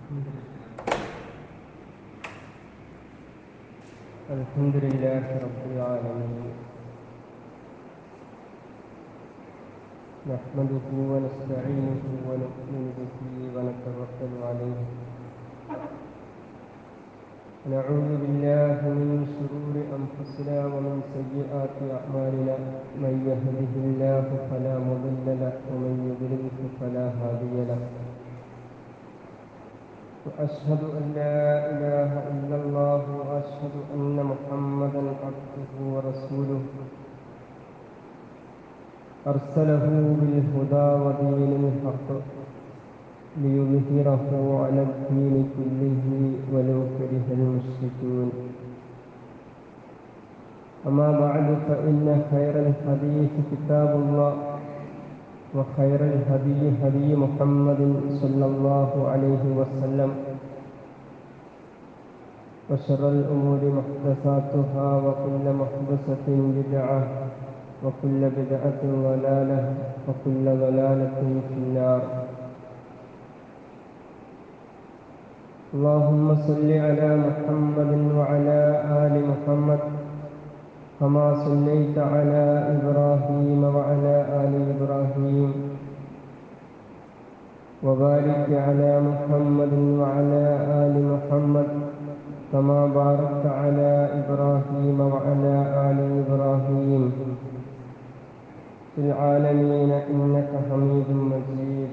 الحمد لله رب العالمين نحمده ونستعينه ونؤمن به ونتوكل عليه نعوذ بالله من شرور أنفسنا ومن سيئات أعمالنا من يهده الله فلا مضل له ومن يضلله فلا هادي له وأشهد أن لا إله إلا الله وأشهد أن محمدا عبده ورسوله أرسله بالهدى ودين الحق ليظهره على الدين كله ولو كره المشركون أما بعد فإن خير الحديث كتاب الله وخير الهدي هدي محمد صلى الله عليه وسلم وشر الأمور محدثاتها وكل محدثة بدعة وكل بدعة ضلالة وكل ضلالة في النار اللهم صل على محمد وعلى آل محمد كما صليت على إبراهيم وعلى آل إبراهيم وبارك على محمد وعلى آل محمد كما باركت على إبراهيم وعلى آل إبراهيم في العالمين إنك حميد مجيد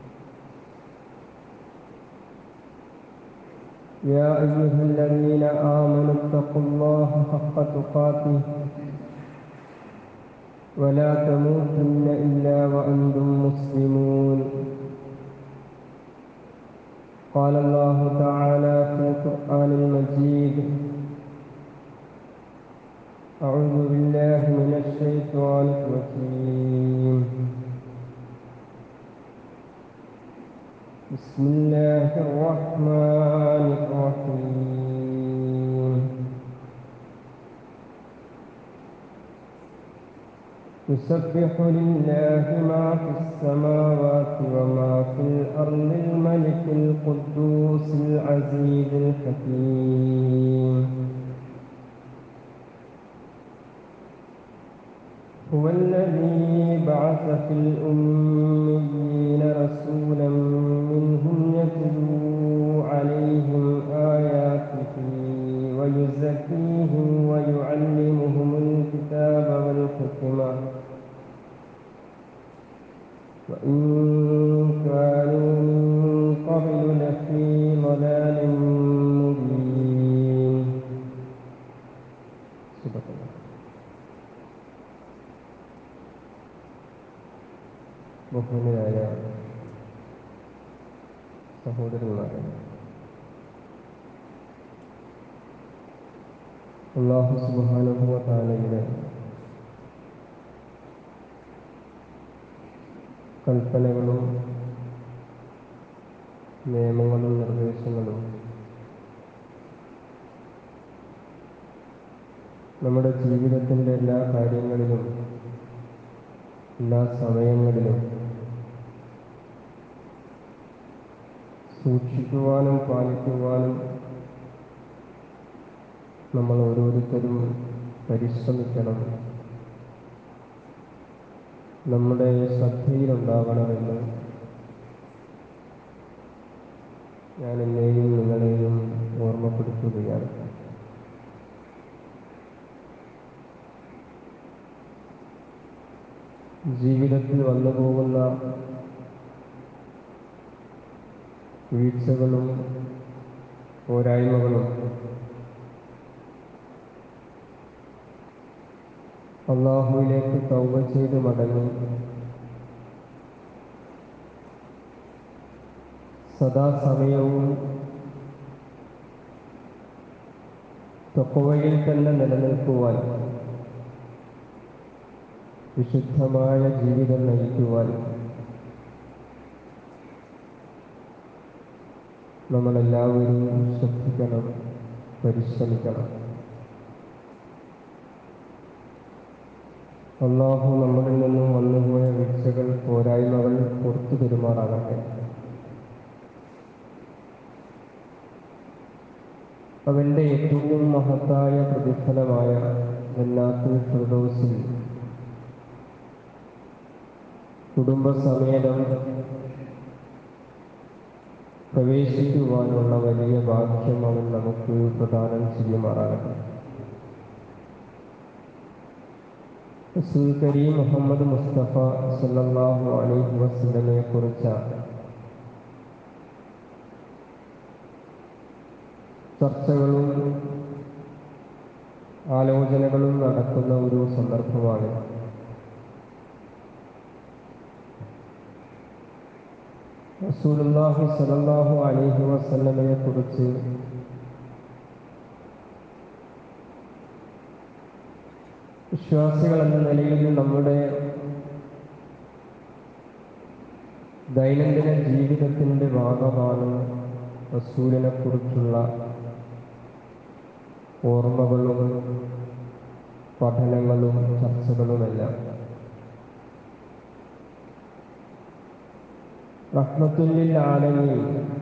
يا أيها الذين آمنوا اتقوا الله حق تقاته ولا تموتن إلا وأنتم مسلمون قال الله تعالى في القرآن المجيد أعوذ بالله من الشيطان الرجيم بسم الله الرحمن الرحيم يسبح لله ما في السماوات وما في الأرض الملك القدوس العزيز الحكيم هو الذي بعث في الأميين رسولا منهم يتلو عليهم آياته ويزكيهم ويعلمهم الكتاب والحكمة وإن كانوا من قبل لفي ضلال مبين صدق الله ബഹുമാനായ സഹോദരന്മാരെ അള്ളാഹു സുബാനുഭവ താലയുടെ കൽപ്പനകളും നിയമങ്ങളും നിർദ്ദേശങ്ങളും നമ്മുടെ ജീവിതത്തിൻ്റെ എല്ലാ കാര്യങ്ങളിലും എല്ലാ സമയങ്ങളിലും സൂക്ഷിക്കുവാനും പാലിക്കുവാനും നമ്മൾ ഓരോരുത്തരും പരിശ്രമിക്കണം നമ്മുടെ ശ്രദ്ധയിലുണ്ടാകണമെന്ന് ഞാൻ എന്നെയും നിങ്ങളെയും ഓർമ്മപ്പെടുത്തുകയാണ് ജീവിതത്തിൽ വന്നു പോകുന്ന വീഴ്ചകളും പോരായ്മകളും അള്ളാഹുവിലേക്ക് തൗബ ചെയ്ത് മടങ്ങി സദാസമയവും തൊക്കവയിൽ തന്നെ നിലനിൽക്കുവാൻ വിശുദ്ധമായ ജീവിതം നയിക്കുവാൻ നമ്മളെല്ലാവരും ശ്രദ്ധിക്കണം പരിശ്രമിക്കണം അള്ളാഹു നമ്മളിൽ നിന്നും വന്നുപോയ വീഴ്ചകൾ പോരായ്മകൾ പുറത്തു പെരുമാറാകട്ടെ അവൻ്റെ ഏറ്റവും മഹത്തായ പ്രതിഫലമായ ജന്നാത്തുൽ ഫിർദൗസിൽ കുടുംബസമേതം പ്രവേശിക്കുവാനുള്ള വലിയ ഭാഗ്യം അവൻ നമുക്ക് പ്രദാനം ചെയ്യുമാറാകട്ടെ റസൂൽ കരീം മുഹമ്മദ് മുസ്തഫ സല്ലല്ലാഹു അലൈഹി വസല്ലമയെ കുറിച്ച ചർച്ചകളും ആലോചനകളും നടക്കുന്ന ഒരു സന്ദർഭമാണ് റസൂലുള്ളാഹി സ്വല്ലല്ലാഹു അലൈഹി വസല്ലമയെ കുറിച്ച് വിശ്വാസികൾ എന്ന നിലയിൽ നമ്മുടെ ദൈനംദിന ജീവിതത്തിൻ്റെ ഭാഗമാണ് റസൂലിനെ കുറിച്ചുള്ള ഓർമ്മകളും പഠനങ്ങളും ചർച്ചകളുമെല്ലാം റഹ്മത്തുല്ലിൽ ആലമി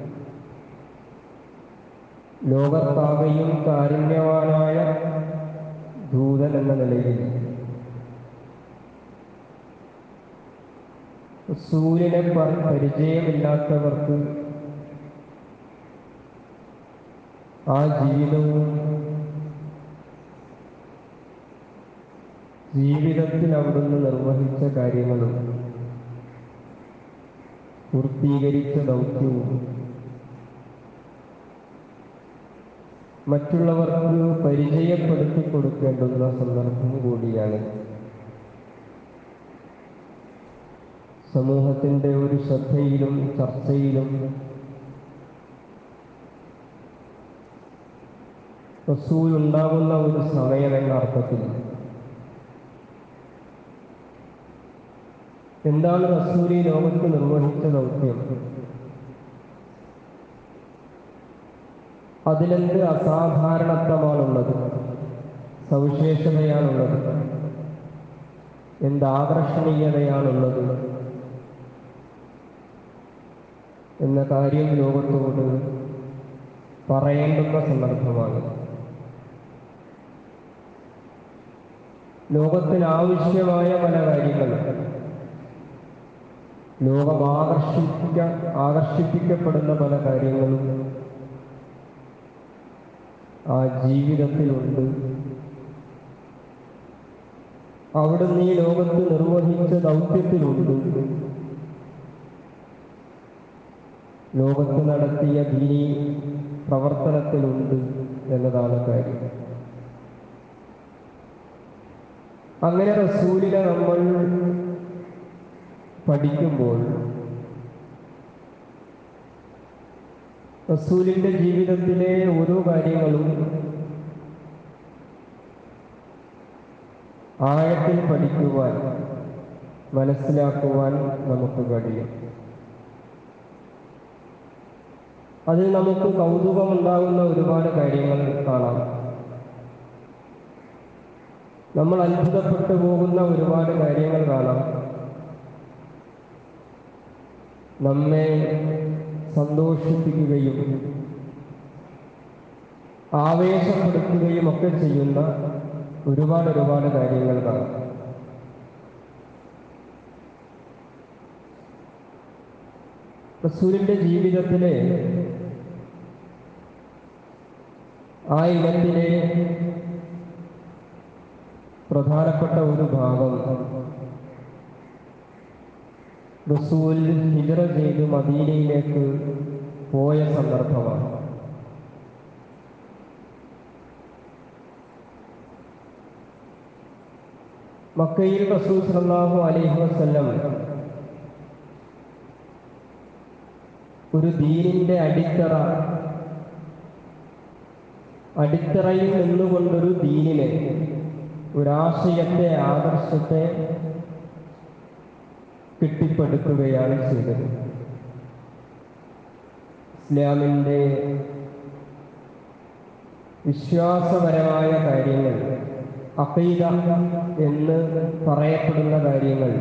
ലോകത്താകെയും കാരുണ്യവാനായ ദൂതൻ എന്ന നിലയിൽ സൂര്യനെ പരിചയമില്ലാത്തവർക്ക് ആ ജീവിതവും ജീവിതത്തിൽ അവിടുന്ന് നിർവഹിച്ച കാര്യങ്ങളും പൂർത്തീകരിച്ച ദൗത്യവും മറ്റുള്ളവർക്ക് പരിചയപ്പെടുത്തി കൊടുക്കേണ്ടുന്ന സന്ദർഭം കൂടിയാണ് സമൂഹത്തിൻ്റെ ഒരു ശ്രദ്ധയിലും ചർച്ചയിലും റസൂൽ ഉണ്ടാകുന്ന ഒരു സമയം എന്ന അർത്ഥത്തിൽ എന്താണ് റസൂൽ ഈ ലോകത്ത് നിർവഹിച്ച ദൗത്യം അതിലെന്ത് അസാധാരണത്വമാണുള്ളത് സവിശേഷതയാണുള്ളത് എന്ത് ആകർഷണീയതയാണുള്ളത് എന്ന കാര്യം ലോകത്തോട് പറയേണ്ടുന്ന സന്ദർഭമാണ് ലോകത്തിന് ആവശ്യമായ പല കാര്യങ്ങളും ലോകം ആകർഷിക്ക ആകർഷിപ്പിക്കപ്പെടുന്ന പല കാര്യങ്ങളും ആ ജീവിതത്തിലുണ്ട് അവിടുന്ന് ഈ ലോകത്ത് നിർവഹിച്ച ദൗത്യത്തിലുണ്ട് ലോകത്ത് നടത്തിയ ദീനി പ്രവർത്തനത്തിലുണ്ട് എന്നതാണ് കാര്യം അങ്ങനെ റസൂലിനെ നമ്മൾ പഠിക്കുമ്പോൾ റസൂലിന്റെ ജീവിതത്തിലെ ഓരോ കാര്യങ്ങളും ആഴത്തിൽ പഠിക്കുവാൻ മനസ്സിലാക്കുവാൻ നമുക്ക് കഴിയും അതിൽ നമുക്ക് കൗതുകമുണ്ടാകുന്ന ഒരുപാട് കാര്യങ്ങൾ കാണാം നമ്മൾ അത്ഭുതപ്പെട്ടു പോകുന്ന ഒരുപാട് കാര്യങ്ങൾ കാണാം നമ്മെ സന്തോഷിപ്പിക്കുകയും ആവേശപ്പെടുത്തുകയും ഒക്കെ ചെയ്യുന്ന ഒരുപാട് ഒരുപാട് കാര്യങ്ങൾ കാണാം റസൂലിന്റെ ജീവിതത്തിലെ ആ ഇനത്തിലെ പ്രധാനപ്പെട്ട ഒരു ഭാഗം റസൂൽ ഹിജറ ചെയ്ത് മദീനയിലേക്ക് പോയ സന്ദർഭമാണ് മക്കയിൽ റസൂൽ സല്ലല്ലാഹു അലൈഹി വസല്ലം ഒരു ദീനിന്റെ അടിത്തറ അടിത്തറയിൽ നിന്നുകൊണ്ടൊരു ദീനിനെ ഒരാശയത്തെ ആദർശത്തെ കെട്ടിപ്പടുക്കുകയാണ് ചെയ്തത് ഇസ്ലാമിൻ്റെ വിശ്വാസപരമായ കാര്യങ്ങൾ അഖീദ എന്ന് പറയപ്പെടുന്ന കാര്യങ്ങൾ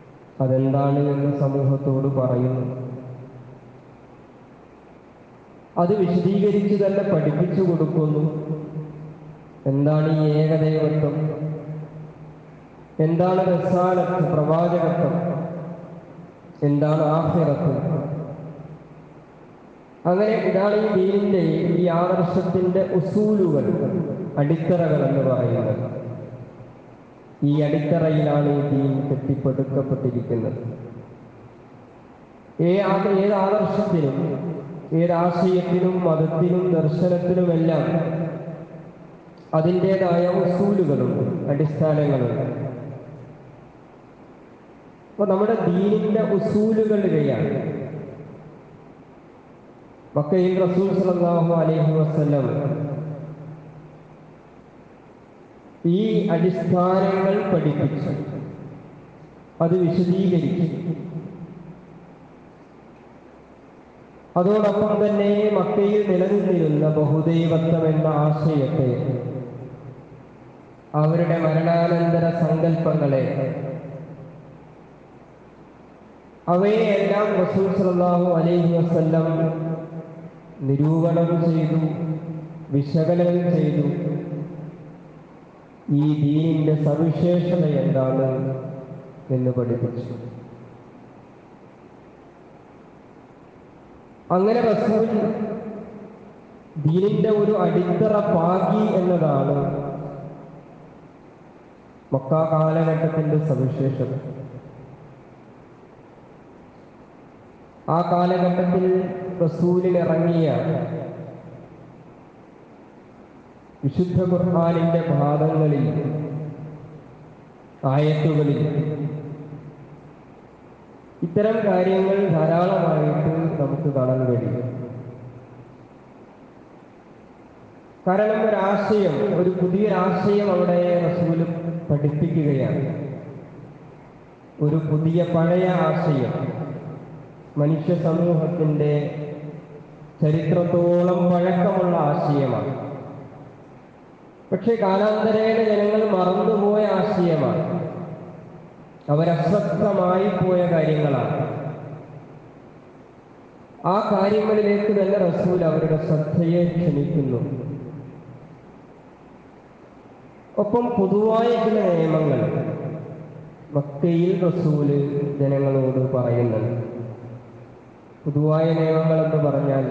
അതെന്താണ് എന്ന് സമൂഹത്തോട് പറയുന്നു അത് വിശദീകരിച്ച് തന്നെ പഠിപ്പിച്ചു കൊടുക്കുന്നു എന്താണ് ഈ ഏകദൈവത്വം എന്താണ് റസാലത്ത് പ്രവാചകത്വം എന്താണ് ആഫിറത്ത് അങ്ങനെ ഇതാണ് ഈ ദീനിന്റെ ഈ ആദർശത്തിന്റെ ഉസൂലുകൾ അടിത്തറകൾ എന്ന് പറയുന്നത് ഈ അടിത്തറയിലാണ് ഈ ദീൻ കെട്ടിപ്പടുക്കപ്പെട്ടിരിക്കുന്നത് ഏ ആ- ഏത് ആദർശത്തിനും ഏത് ആശയത്തിനും മതത്തിനും ദർശനത്തിനുമെല്ലാം അതിൻ്റെതായ ഉസൂലുകളുണ്ട് അടിസ്ഥാനങ്ങളുണ്ട് അപ്പൊ നമ്മുടെ ദീനിന്റെ ഉസൂലുകൾ ഇവയാണ് മക്കയിൽ റസൂൽ സല്ലല്ലാഹു അലൈഹി വസല്ലം ഈ അടിസ്ഥാനങ്ങൾ പഠിപ്പിച്ചു അത് വിശദീകരിച്ചു അതോടൊപ്പം തന്നെ മക്കയിൽ നിലനിന്നിരുന്ന ബഹുദൈവത്വം എന്ന ആശയത്തെ അവരുടെ മരണാനന്തര സങ്കല്പങ്ങളെ അവയെല്ലാം റസൂൽ സല്ലല്ലാഹു അലൈഹി വസല്ലം നിരൂപണം ചെയ്തു വിശകലനം ചെയ്തു ഈ ദീനിന്റെ സവിശേഷത എന്താണ് എന്ന് പഠിപ്പിച്ചു അങ്ങനെ റസൂൽ ദീനിന്റെ ഒരു അടിത്തറ പാകി എന്നതാണ് മക്ക കാലഘട്ടത്തിന്റെ സവിശേഷത ആ കാലഘട്ടത്തിൽ റസൂലിൽ ഇറങ്ങിയ വിശുദ്ധ ഖുർആാനിന്റെ ഭാഗങ്ങളിൽ ആയത്തുകളിൽ ഇത്തരം കാര്യങ്ങൾ ധാരാളമായിട്ട് നമുക്ക് കാണാൻ കഴിയും കാരണം ഒരാശയം ഒരു പുതിയൊരാശയം അവിടെ റസൂല് പഠിപ്പിക്കുകയാണ് ഒരു പുതിയ പഴയ ആശയം മനുഷ്യ സമൂഹത്തിന്റെ ചരിത്രത്തോളം പഴക്കമുള്ള ആശയമാണ് പക്ഷെ കാലാന്തരേണ ജനങ്ങൾ മറന്നുപോയ ആശയമാണ് അവരശ്രദ്ധമായി പോയ കാര്യങ്ങളാണ് ആ കാര്യങ്ങളിലേക്ക് തന്നെ റസൂൽ അവരുടെ ശ്രദ്ധയെ ക്ഷണിക്കുന്നു ഒപ്പം പൊതുവായ ചില നിയമങ്ങൾ മക്കയിൽ റസൂല് ജനങ്ങളോട് പറയുന്നുണ്ട് പൊതുവായ നിയമങ്ങൾ എന്ന് പറഞ്ഞാൽ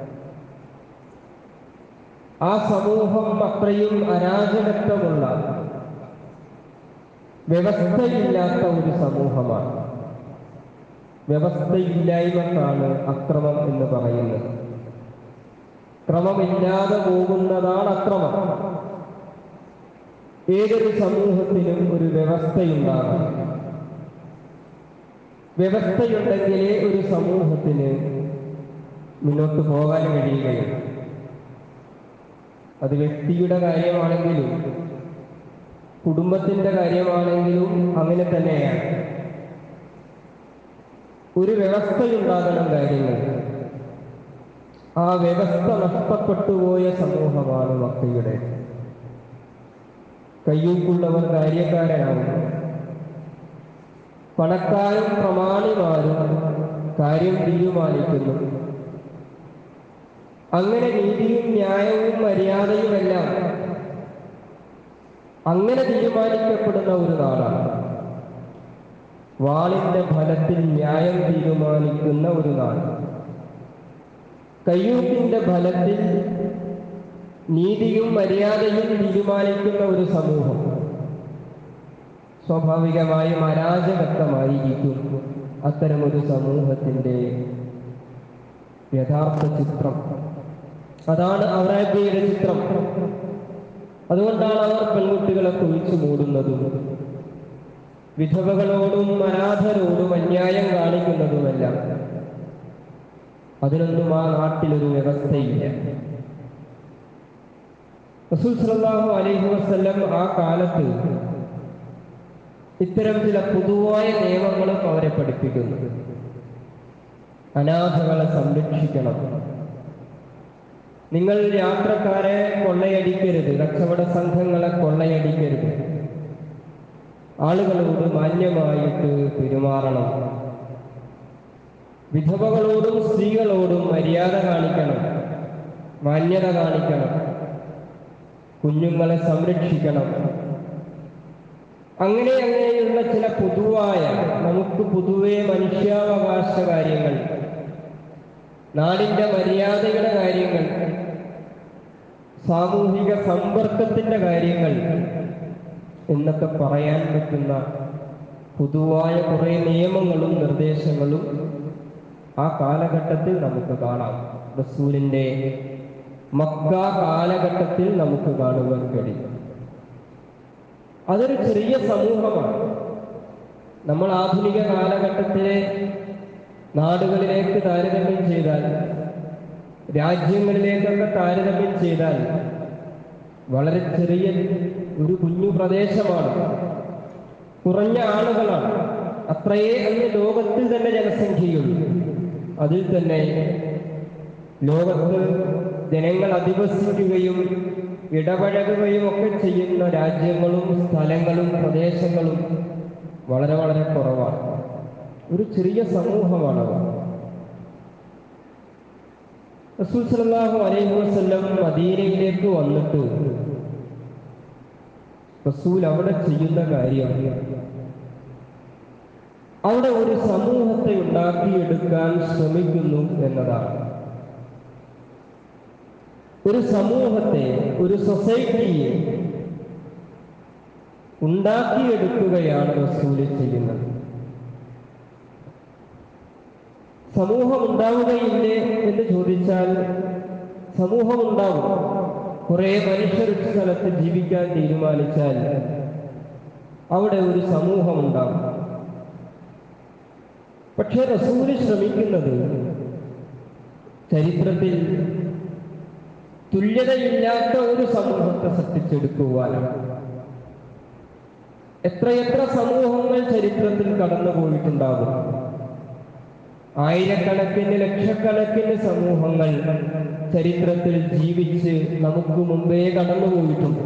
ആ സമൂഹം അത്രയും അരാജകത്വമുള്ള വ്യവസ്ഥയില്ലാത്ത ഒരു സമൂഹമാണ് വ്യവസ്ഥയില്ലായ്മക്കാണ് അക്രമം എന്ന് പറയുന്നത് ക്രമമില്ലാതെ പോകുന്നതാണ് അക്രമം ഏതൊരു സമൂഹത്തിനും ഒരു വ്യവസ്ഥയുണ്ടാകും വ്യവസ്ഥയുണ്ടെങ്കിലേ ഒരു സമൂഹത്തിന് മുന്നോട്ട് പോകാൻ കഴിയുകയുള്ളൂ അത് വ്യക്തിയുടെ കാര്യമാണെങ്കിലും കുടുംബത്തിന്റെ കാര്യമാണെങ്കിലും അങ്ങനെ തന്നെയാണ് ഒരു വ്യവസ്ഥയുണ്ടാകണം കാര്യങ്ങൾ ആ വ്യവസ്ഥ നഷ്ടപ്പെട്ടു പോയ സമൂഹമാണ് മക്കയുടെ കയ്യൂക്കുള്ളവർ കാര്യക്കാരനാകും പണക്കാരും പ്രമാണിമാരും കാര്യം തീരുമാനിക്കുന്നു അങ്ങനെ നീതിയും ന്യായവും മര്യാദയുമെല്ലാം അങ്ങനെ തീരുമാനിക്കപ്പെടുന്ന ഒരു നാടാണ് വാളിന്റെ ഫലത്തിൽ ന്യായം തീരുമാനിക്കുന്ന ഒരു നാട് കയ്യൂക്കിന്റെ ഫലത്തിൽ നീതിയും മര്യാദയും തീരുമാനിക്കുന്ന ഒരു സമൂഹം സ്വാഭാവികമായും അരാജകത്വമായിരിക്കും അത്തരമൊരു സമൂഹത്തിന്റെ യഥാർത്ഥ ചിത്രം അതാണ് അറേബ്യയുടെ ചിത്രം അതുകൊണ്ടാണ് അവർ പെൺകുട്ടികളെ കുഴിച്ചു മൂടുന്നതും വിധവകളോടും അനാഥരോടും അന്യായം കാണിക്കുന്നതുമെല്ലാം അതിനൊന്നും ആ നാട്ടിലൊരു വ്യവസ്ഥയില്ല റസൂൽ സല്ലല്ലാഹു അലൈഹി വസല്ലം ആ കാലത്ത് ഇത്തരം ചില പൊതുവായ നിയമങ്ങളും അവരെ പഠിപ്പിക്കുന്നു അനാഥകളെ സംരക്ഷിക്കണം നിങ്ങൾ യാത്രക്കാരെ കൊള്ളയടിക്കരുത് കച്ചവട സംഘങ്ങളെ കൊള്ളയടിക്കരുത് ആളുകളോട് മാന്യമായിട്ട് പെരുമാറണം വിധവകളോടും സ്ത്രീകളോടും മര്യാദ കാണിക്കണം മാന്യത കാണിക്കണം കുഞ്ഞുങ്ങളെ സംരക്ഷിക്കണം അങ്ങനെ അങ്ങനെയുള്ള ചില പൊതുവായ നമുക്ക് പൊതുവെ മനുഷ്യാവകാശ കാര്യങ്ങൾ നാടിന്റെ മര്യാദയുടെ കാര്യങ്ങൾ സാമൂഹിക സമ്പർക്കത്തിന്റെ കാര്യങ്ങൾ എന്നൊക്കെ പറയാൻ പറ്റുന്ന പൊതുവായ കുറെ നിയമങ്ങളും നിർദ്ദേശങ്ങളും ആ കാലഘട്ടത്തിൽ നമുക്ക് കാണാം റസൂലിന്റെ മക്ക കാലഘട്ടത്തിൽ നമുക്ക് കാണുവാൻ കഴിയും അതൊരു ചെറിയ സമൂഹമാണ് നമ്മൾ ആധുനിക കാലഘട്ടത്തിലെ നാടുകളിലേക്ക് താരതമ്യം ചെയ്താൽ രാജ്യങ്ങളിലേക്കൊക്കെ താരതമ്യം ചെയ്താൽ വളരെ ചെറിയ ഒരു കുഞ്ഞു പ്രദേശമാണ് കുറഞ്ഞ ആളുകളാണ് അത്രയേ അന്ന് ലോകത്തിൽ തന്നെ ജനസംഖ്യയുള്ളൂ അതിൽ തന്നെ ലോകത്ത് ജനങ്ങൾ അധിവസിക്കുകയും ഇടപഴകുകയും ഒക്കെ ചെയ്യുന്ന രാജ്യങ്ങളും സ്ഥലങ്ങളും പ്രദേശങ്ങളും വളരെ വളരെ കുറവാണ് ഒരു ചെറിയ സമൂഹമാണവ റസൂൽ സല്ലല്ലാഹു അലൈഹി വസല്ലം മദീനയിലേക്ക് വന്നിട്ട് റസൂൽ അവിടെ ചെയ്യുന്ന കാര്യം അവിടെ ഒരു സമൂഹത്തെ ഉണ്ടാക്കിയെടുക്കാൻ ശ്രമിക്കുന്നു എന്നതാണ് ഒരു സമൂഹത്തെ ഒരു സൊസൈറ്റിയെ ഉണ്ടാക്കിയെടുക്കുകയാണ് റസൂല് ചെയ്യുന്നത് സമൂഹം ഉണ്ടാവുകയില്ലേ എന്ന് ചോദിച്ചാൽ സമൂഹം ഉണ്ടാവും കുറെ മനുഷ്യർ ഒരു സ്ഥലത്ത് ജീവിക്കാൻ തീരുമാനിച്ചാൽ അവിടെ ഒരു സമൂഹം ഉണ്ടാവും പക്ഷേ റസൂല് ശ്രമിക്കുന്നത് ചരിത്രത്തിൽ തുല്യതയില്ലാത്ത ഒരു സമൂഹത്തെ സൃഷ്ടിച്ചെടുക്കുവാനാണ് എത്രയെത്ര സമൂഹങ്ങൾ ചരിത്രത്തിൽ കടന്നു പോയിട്ടുണ്ടാകും ആയിരക്കണക്കിന് ലക്ഷക്കണക്കിന് സമൂഹങ്ങൾ ചരിത്രത്തിൽ ജീവിച്ച് നമുക്ക് മുമ്പേ കടന്നുപോയിട്ടുണ്ട്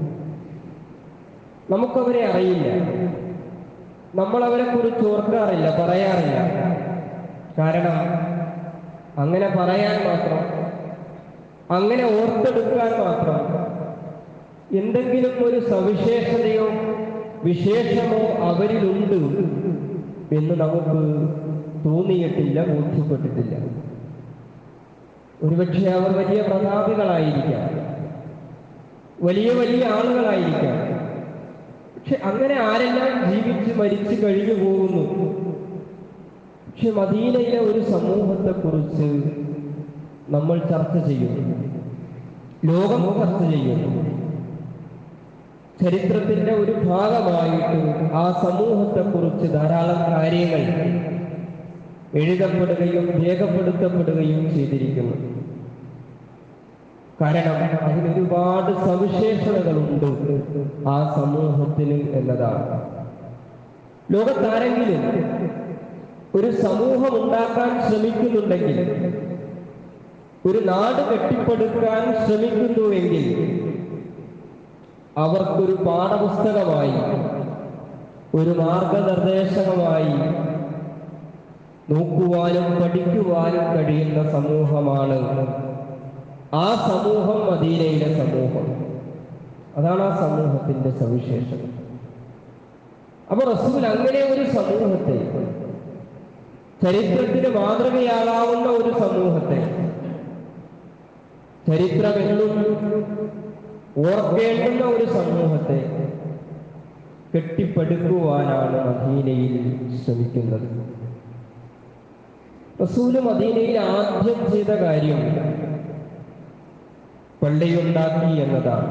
നമുക്കവരെ അറിയില്ല നമ്മൾ അവരെ കുറിച്ച് ഓർക്കാറില്ല പറയാറില്ല കാരണം അങ്ങനെ പറയാൻ മാത്രം അങ്ങനെ ഓർത്തെടുക്കാൻ മാത്രം എന്തെങ്കിലും ഒരു സവിശേഷതയോ വിശേഷമോ അവരിലുണ്ട് എന്ന് നമുക്ക് തോന്നിയിട്ടില്ല ബോധ്യപ്പെട്ടിട്ടില്ല ഒരുപക്ഷെ അവർ വലിയ പ്രതാപികളായിരിക്കാം വലിയ വലിയ ആളുകളായിരിക്കാം പക്ഷെ അങ്ങനെ ആരെല്ലാം ജീവിച്ച് മരിച്ചു കഴിഞ്ഞു പോകുന്നു പക്ഷെ മദീനയിലെ ഒരു സമൂഹത്തെക്കുറിച്ച് നമ്മൾ ചർച്ച ചെയ്യുന്നു ലോകം ചർച്ച ചെയ്യുന്നു ചരിത്രത്തിന്റെ ഒരു ഭാഗമായിട്ട് ആ സമൂഹത്തെക്കുറിച്ച് ധാരാളം കാര്യങ്ങൾ എഴുതപ്പെടുകയും രേഖപ്പെടുത്തപ്പെടുകയും ചെയ്തിരിക്കുന്നു കാരണം അതിനൊരുപാട് സവിശേഷതകളുണ്ട് ആ സമൂഹത്തിന് എന്നതാണ് ലോകത്താരെങ്കിലും ഒരു സമൂഹം ഉണ്ടാക്കാൻ ശ്രമിക്കുന്നുണ്ടെങ്കിൽ ഒരു നാട് കെട്ടിപ്പടുക്കാൻ ശ്രമിക്കുന്നുവെങ്കിൽ അവർക്കൊരു പാഠപുസ്തകമായി ഒരു മാർഗനിർദ്ദേശകമായി നോക്കുവാനും പഠിക്കുവാനും കഴിയുന്ന സമൂഹമാണ് ആ സമൂഹം മദീനയിലെ സമൂഹം അതാണ് ആ സമൂഹത്തിന്റെ സവിശേഷത അപ്പൊ റസൂൽ അങ്ങനെ ഒരു സമൂഹത്തെ ചരിത്രത്തിന് മാതൃകയാകാവുന്ന ഒരു സമൂഹത്തെ ചരിത്രമെന്നും ഓർക്കേണ്ടുന്ന ഒരു സമൂഹത്തെ കെട്ടിപ്പടുക്കുവാനാണ് മദീനയിൽ ശ്രമിക്കുന്നത് റസൂല് മദീനയിൽ ആദ്യം ചെയ്ത കാര്യം പള്ളിയുണ്ടാക്കി എന്നതാണ്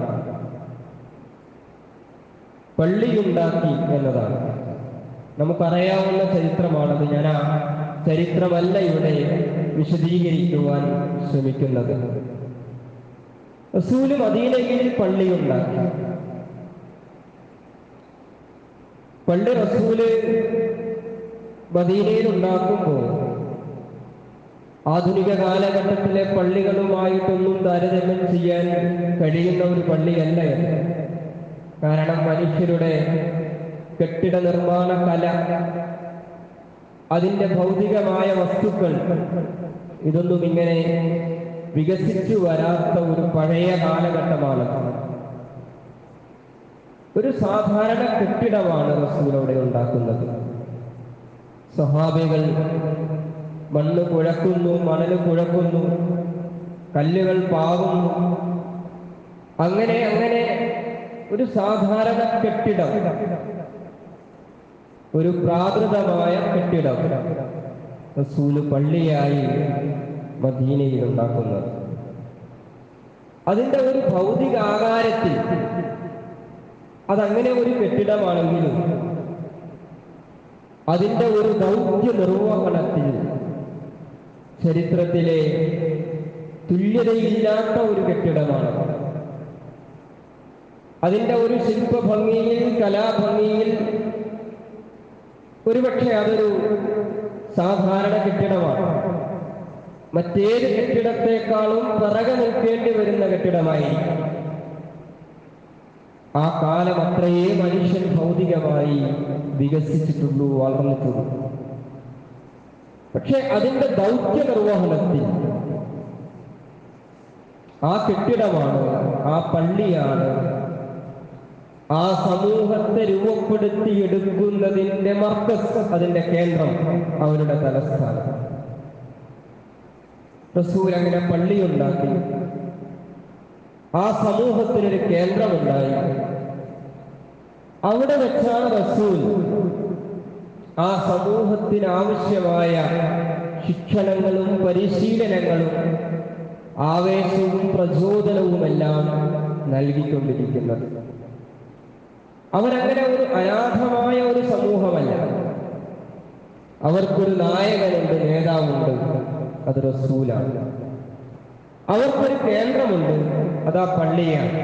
പള്ളിയുണ്ടാക്കി എന്നതാണ് നമുക്കറിയാവുന്ന ചരിത്രമാണത് ഞാൻ ആ ചരിത്രമല്ല ഇവിടെ വിശദീകരിക്കുവാൻ ശ്രമിക്കുന്നത് റസൂല് മദീനയിൽ പള്ളിയുണ്ടാക്കി പള്ളി റസൂല് മദീനയിൽ ഉണ്ടാക്കുമ്പോൾ ആധുനിക കാലഘട്ടത്തിലെ പള്ളികളുമായിട്ടൊന്നും താരതമ്യം ചെയ്യാൻ കഴിയുന്ന ഒരു പള്ളിയല്ല ഇത് കാരണം മനുഷ്യരുടെ കെട്ടിട നിർമ്മാണ കല അതിൻ്റെ ഭൗതികമായ വസ്തുക്കൾ ഇതൊന്നും ഇങ്ങനെ വികസിച്ചു വരാത്ത ഒരു പഴയ കാലഘട്ടമാണ് ഒരു സാധാരണ കെട്ടിടമാണ് റസൂൽ അവിടെ ഉണ്ടാക്കുന്നത് സ്വഹാബികൾ മണ്ണ് കുഴക്കുന്നു മണല് കുഴക്കുന്നു കല്ലുകൾ പാകുന്നു അങ്ങനെ അങ്ങനെ ഒരു സാധാരണ കെട്ടിടം ഒരു പ്രാകൃതമായ കെട്ടിടം റസൂല് പള്ളിയായി മദീനയിൽ ഉണ്ടാക്കുന്നത് അതിന്റെ ഒരു ഭൗതിക ആകാരത്തിൽ അതങ്ങനെ ഒരു കെട്ടിടമാണെങ്കിലും അതിന്റെ ഒരു ദൗത്യ നിർവഹണത്തിൽ ചരിത്രത്തിലെ തുല്യതയില്ലാത്ത ഒരു കെട്ടിടമാണ് അതിന്റെ ഒരു ശില്പഭംഗിയിൽ കലാഭംഗിയിൽ ഒരുപക്ഷെ അതൊരു സാധാരണ കെട്ടിടമാണ് മറ്റേത് കെട്ടിടത്തെക്കാളും പിറകെ നിൽക്കേണ്ടി വരുന്ന കെട്ടിടമായിരിക്കും ആ കാലം അത്രയേ മനുഷ്യൻ ഭൗതികമായി വികസിച്ചിട്ടുള്ളൂ വളർന്നിട്ടുള്ളൂ പക്ഷെ അതിന്റെ ദൗത്യ നിർവഹണത്തിൽ ആ കെട്ടിടമാണ് ആ പള്ളിയാണ് ആ സമൂഹത്തെ രൂപപ്പെടുത്തിയെടുക്കുന്നതിന്റെ മർക്കസ് അതിന്റെ കേന്ദ്രം അവരുടെ തലസ്ഥാനം റസൂൽ അങ്ങനെ പള്ളിയുണ്ടാക്കി ആ സമൂഹത്തിനൊരു കേന്ദ്രമുണ്ടായി അവിടെ വെച്ചാണ് റസൂൽ ആ സമൂഹത്തിന് ആവശ്യമായ ശിക്ഷണങ്ങളും പരിശീലനങ്ങളും ആവേശവും പ്രചോദനവുമെല്ലാം നൽകിക്കൊണ്ടിരിക്കുന്നത് അവരങ്ങനെ ഒരു അനാഥമായ ഒരു സമൂഹമല്ല അവർക്കൊരു നായകനുണ്ട് നേതാവുണ്ട് അത് റസൂലാണ് അവർക്കൊരു കേന്ദ്രമുണ്ട് അതാ പള്ളിയാണ്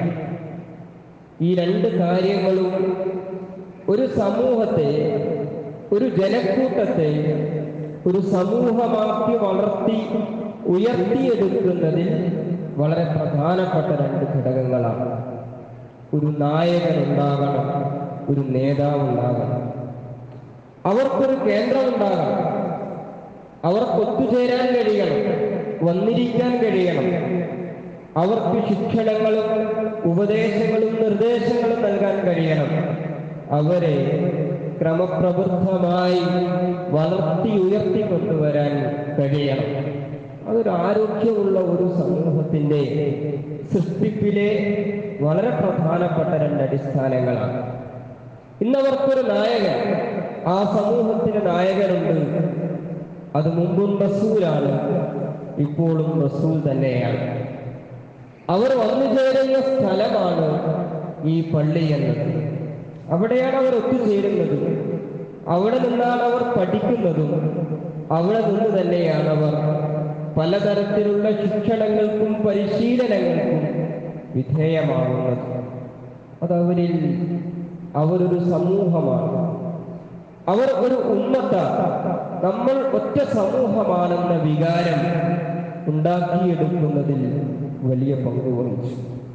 ഈ രണ്ട് കാര്യങ്ങളും ഒരു സമൂഹത്തെ ഒരു ജനക്കൂട്ടത്തെ ഒരു സമൂഹമാക്കി വളർത്തി ഉയർത്തിയെടുക്കുന്നതിൽ വളരെ പ്രധാനപ്പെട്ട രണ്ട് ഘടകങ്ങളാണ് ഒരു നായകൻ ഉണ്ടാകണം ഒരു നേതാവ് ഉണ്ടാകണം അവർക്കൊരു കേന്ദ്രം ഉണ്ടാകണം അവർക്ക് ഒത്തുചേരാൻ കഴിയണം വന്നിരിക്കാൻ കഴിയണം അവർക്ക് ശിക്ഷണങ്ങളും ഉപദേശങ്ങളും നിർദ്ദേശങ്ങളും നൽകാൻ കഴിയണം അവരെ ക്രമപ്രവൃദ്ധമായി വളർത്തി ഉയർത്തി കൊണ്ടുവരാൻ കഴിയണം അതൊരു ആരോഗ്യമുള്ള ഒരു സമൂഹത്തിന്റെ സൃഷ്ടിപ്പിലെ വളരെ പ്രധാനപ്പെട്ട രണ്ട് അടിസ്ഥാനങ്ങളാണ് ഇന്നവർക്കൊരു നായകൻ ആ സമൂഹത്തിന് നായകനുണ്ട് അത് മുമ്പും റസൂലാണ് ഇപ്പോഴും റസൂൽ തന്നെയാണ് അവർ വന്നു ചേരുന്ന സ്ഥലമാണ് ഈ പള്ളി എന്നത് അവിടെയാണ് അവർ ഒത്തുചേരുന്നത് അവിടെ നിന്നാണ് അവർ പഠിക്കുന്നതും അവിടെ നിന്ന് തന്നെയാണ് അവർ പലതരത്തിലുള്ള ശിക്ഷണങ്ങൾക്കും പരിശീലനങ്ങൾക്കും വിധേയമാകുന്നത് അതവരിൽ അവരൊരു സമൂഹമാണ് അവർ ഒരു ഉമ്മത്താണ് നമ്മൾ ഒറ്റ സമൂഹമാണെന്ന വികാരം ഉണ്ടാക്കിയെടുക്കുന്നതിൽ വലിയ പങ്ക് വഹിച്ചു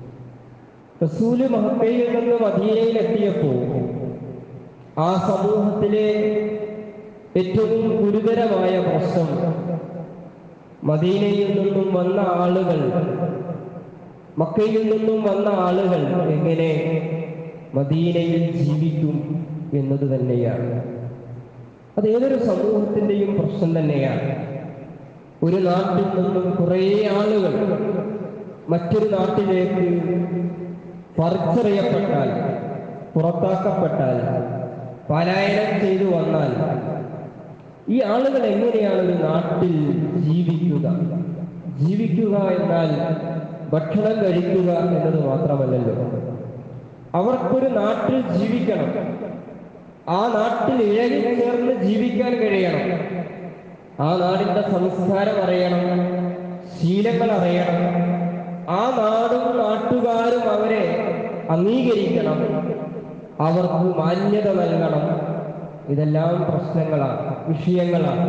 റസൂല് മഹക്കയിൽ നിന്ന് മദീനയിൽ എത്തിയപ്പോൾ ആ സമൂഹത്തിലെ ഏറ്റവും ഗുരുതരമായ പ്രശ്നം മദീനയിൽ നിന്നും വന്ന ആളുകൾ മക്കയിൽ നിന്നും വന്ന ആളുകൾ എങ്ങനെ മദീനയിൽ ജീവിക്കും എന്നത് തന്നെയാണ് അത് ഏതൊരു സമൂഹത്തിന്റെയും പ്രശ്നം തന്നെയാണ് ഒരു നാട്ടിൽ നിന്നും കുറേ ആളുകൾ മറ്റൊരു നാട്ടിലേക്ക് പറിച്ചറിയപ്പെട്ടാൽ പുറത്താക്കപ്പെട്ടാൽ പലായനം ചെയ്തു വന്നാൽ ഈ ആളുകൾ എങ്ങനെയാണ് ഒരു നാട്ടിൽ ജീവിക്കുക ജീവിക്കുക എന്നാൽ ഭക്ഷണം കഴിക്കുക എന്നത് മാത്രമല്ലല്ലോ അവർക്കൊരു നാട്ടിൽ ജീവിക്കണം ആ നാട്ടിൽ ഇഴകി ചേർന്ന് ജീവിക്കാൻ കഴിയണം ആ നാടിന്റെ സംസ്കാരം അറിയണം ശീലങ്ങൾ അറിയണം ആ നാടും നാട്ടുകാരും അവരെ അംഗീകരിക്കണം അവർക്ക് മാന്യത നൽകണം ഇതെല്ലാം പ്രശ്നങ്ങളാണ് വിഷയങ്ങളാണ്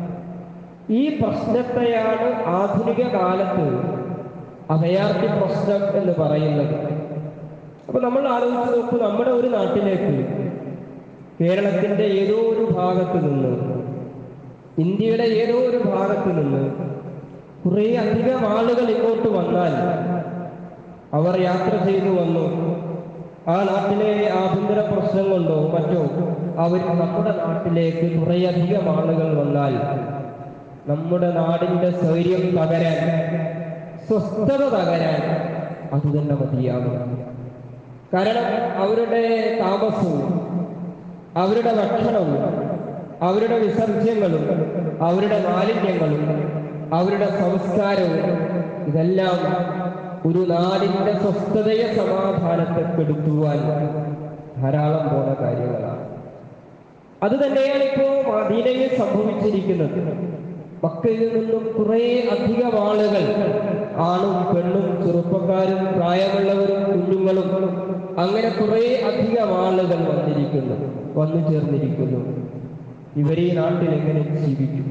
ഈ പ്രശ്നത്തെയാണ് ആധുനിക കാലത്ത് അഭയാർത്ഥി പ്രശ്നം എന്ന് പറയുന്നത് അപ്പൊ നമ്മൾ ആലോചിച്ച് നോക്കൂ നമ്മുടെ ഒരു നാട്ടിലേക്ക് കേരളത്തിന്റെ ഏതോ ഒരു ഭാഗത്ത് നിന്ന് ഇന്ത്യയുടെ ഏതോ ഒരു ഭാഗത്ത് നിന്ന് കുറേ അധികം ആളുകൾ ഇങ്ങോട്ട് വന്നാൽ അവർ യാത്ര ചെയ്തു വന്നു ആ നാട്ടിലെ ആഭ്യന്തര പ്രശ്നം കൊണ്ടോ മറ്റോ അവർ നമ്മുടെ നാട്ടിലേക്ക് കുറേയധികം ആളുകൾ വന്നാൽ നമ്മുടെ നാടിന്റെ സ്വൈര്യം തകരാൻ സ്വസ്ഥത തകരാൻ അത് തന്നെ മതിയാകും കാരണം അവരുടെ താമസവും അവരുടെ ഭക്ഷണവും അവരുടെ വിസർജ്യങ്ങളും അവരുടെ മാലിന്യങ്ങളും അവരുടെ സംസ്കാരവും ഇതെല്ലാം ഒരു നാടിന്റെ സ്വസ്ഥതയെ സമാധാനത്തെ കെടുത്തുവാൻ ധാരാളം പോണ കാര്യങ്ങളാണ് അത് തന്നെയാണ് ഇപ്പോ മദീനയിൽ സംഭവിച്ചിരിക്കുന്നത് മക്കയിൽ നിന്നും കുറെ അധികം ആളുകൾ ആണും പെണ്ണും ചെറുപ്പക്കാരും പ്രായമുള്ളവരും കുഞ്ഞുങ്ങളും അങ്ങനെ കുറെ അധികം ആളുകൾ വന്നിരിക്കുന്നു വന്നു ചേർന്നിരിക്കുന്നു ഇവർ ഈ നാട്ടിൽ എങ്ങനെ ജീവിക്കും